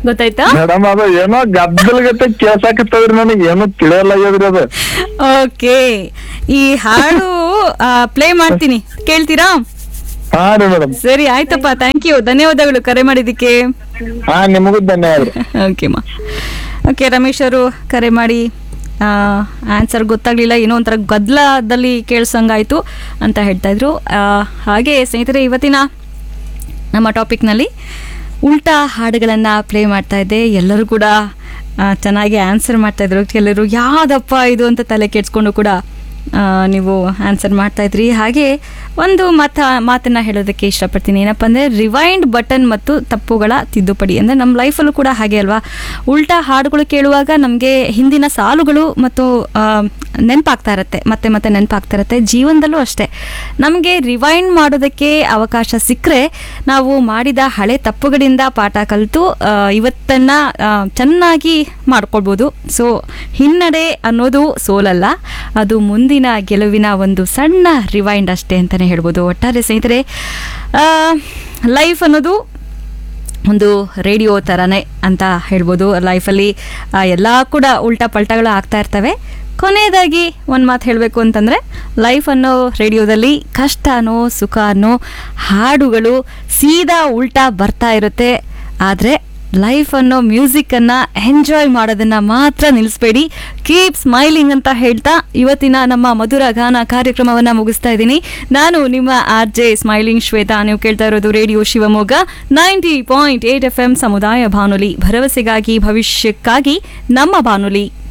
ಗೊತ್ತಾಯ್ತಾ ಮೇಡಮ್ ಅದು ಏನೋ ಗದ್ದಲ್ ಗತ್ತೆ ಕೇಳ್ಸಾಕತ್ತದ್ರಿ ನನಗೆ ಏನೋ ತಿಳಿಯಲ್ಲ ಆಗ್ಯದ್ರಿ ಅದು ಓಕೆ ಈ ಹಾಡು ಪ್ಲೇ ಮಾಡ್ತೀನಿ ಕೇಳ್ತೀರಾ ಹಾ ರೀ ಮೇಡಮ್ ಸರಿ ಆಯ್ತಪ್ಪ ಥ್ಯಾಂಕ್ ಯು ಧನ್ಯವಾದಗಳು ಕರೆ ಮಾಡಿದ್ದಕ್ಕೆ ಹಾ ನಿಮಗೂ ಧನ್ಯವಾದ ಓಕೆ ಮಾ ಓಕೆ ರಮೇಶ್ ಅವರು ಕರೆ ಮಾಡಿ ಆನ್ಸರ್ ಗೊತ್ತಾಗ್ಲಿಲ್ಲ ಏನೋ ಒಂಥರ ಗದ್ದಲದಲ್ಲಿ ಕೇಳ್ಸಂಗಾಯ್ತು ಅಂತ ಹೇಳ್ತಾ ಇದ್ರು ಆ, ಹಾಗೆ ಸ್ನೇಹಿತರೆ ಇವತ್ತಿನ ನಮ್ಮ ಟಾಪಿಕ್ನಲ್ಲಿ ಉಲ್ಟಾ ಹಾಡುಗಳನ್ನು ಪ್ಲೇ ಮಾಡ್ತಾ ಇದ್ದೆ ಎಲ್ಲರೂ ಕೂಡ ಆ, ಚೆನ್ನಾಗಿ ಆನ್ಸರ್ ಮಾಡ್ತಾ ಇದ್ರು ಕೆಲವರು ಯಾವುದಪ್ಪ ಇದು ಅಂತ ತಲೆ ಕೆಡ್ಸ್ಕೊಂಡು ಕೂಡ ಆ, ನೀವು ಆನ್ಸರ್ ಮಾಡ್ತಾ ಇದ್ರಿ ಹಾಗೆ ಒಂದು ಮಾತ ಮಾತನ್ನ ಹೇಳೋದಕ್ಕೆ ಇಷ್ಟಪಡ್ತೀನಿ ಏನಪ್ಪ ಅಂದರೆ ರಿವೈಂಡ್ ಬಟನ್ ಮತ್ತು ತಪ್ಪುಗಳ ತಿದ್ದುಪಡಿ ಅಂದರೆ ನಮ್ಮ ಲೈಫಲ್ಲೂ ಕೂಡ ಹಾಗೆ ಅಲ್ವಾ ಉಲ್ಟಾ ಹಾಡುಗಳು ಕೇಳುವಾಗ ನಮಗೆ ಹಿಂದಿನ ಸಾಲುಗಳು ಮತ್ತು ಆ, ನೆನಪಾಗ್ತಾ ಇರುತ್ತೆ ಮತ್ತೆ ಮತ್ತೆ ನೆನಪಾಗ್ತಾ ಇರುತ್ತೆ ಜೀವನದಲ್ಲೂ ಅಷ್ಟೇ ನಮಗೆ ರಿವೈಂಡ್ ಮಾಡೋದಕ್ಕೆ ಅವಕಾಶ ಸಿಕ್ಕರೆ ನಾವು ಮಾಡಿದ ಹಳೆ ತಪ್ಪುಗಳಿಂದ ಪಾಠ ಕಲಿತು ಆ, ಇವತ್ತನ್ನ ಆ, ಚೆನ್ನಾಗಿ ಮಾಡ್ಕೊಳ್ಬೋದು ಸೊ ಹಿನ್ನಡೆ ಅನ್ನೋದು ಸೋಲಲ್ಲ ಅದು ಮುಂದಿನ ಗೆಲುವಿನ ಒಂದು ಸಣ್ಣ ರಿವೈಂಡ್ ಅಷ್ಟೇ ಅಂತಲೇ ಹೇಳ್ಬೋದು ಒಟ್ಟಾರೆ ಸ್ನೇಹಿತರೆ ಲೈಫ್ ಅನ್ನೋದು ಒಂದು ರೇಡಿಯೋ ಥರನೇ ಅಂತ ಹೇಳ್ಬೋದು ಲೈಫಲ್ಲಿ ಎಲ್ಲ ಕೂಡ ಉಲ್ಟಾ ಪಲ್ಟಾಗಳು ಆಗ್ತಾ ಇರ್ತವೆ ಕೊನೆಯದಾಗಿ ಒಂದು ಮಾತು ಹೇಳಬೇಕು ಅಂತಂದರೆ ಲೈಫ್ ಅನ್ನೋ ರೇಡಿಯೋದಲ್ಲಿ ಕಷ್ಟ ಅನ್ನೋ ಸುಖ ಅನ್ನೋ ಹಾಡುಗಳು ಸೀದಾ ಉಲ್ಟಾ ಬರ್ತಾ ಇರುತ್ತೆ ಆದರೆ ಲೈಫ್ ಅನ್ನೋ ಮ್ಯೂಸಿಕ್ಕನ್ನು ಎಂಜಾಯ್ ಮಾಡೋದನ್ನು ಮಾತ್ರ ನಿಲ್ಲಿಸ್ಬೇಡಿ ಕೀಪ್ ಸ್ಮೈಲಿಂಗ್ ಅಂತ ಹೇಳ್ತಾ ಇವತ್ತಿನ ನಮ್ಮ ಮಧುರ ಗಾನ ಕಾರ್ಯಕ್ರಮವನ್ನು ಮುಗಿಸ್ತಾ ಇದ್ದೀನಿ ನಾನು ನಿಮ್ಮ ಆರ್ ಜೆ ಸ್ಮೈಲಿಂಗ್ ಶ್ವೇತಾ ನೀವು ಕೇಳ್ತಾ ಇರೋದು radio Shivamogga ninety point eight F M ಸಮುದಾಯ ಬಾನುಲಿ ಭರವಸೆಗಾಗಿ ಭವಿಷ್ಯಕ್ಕಾಗಿ ನಮ್ಮ ಬಾನುಲಿ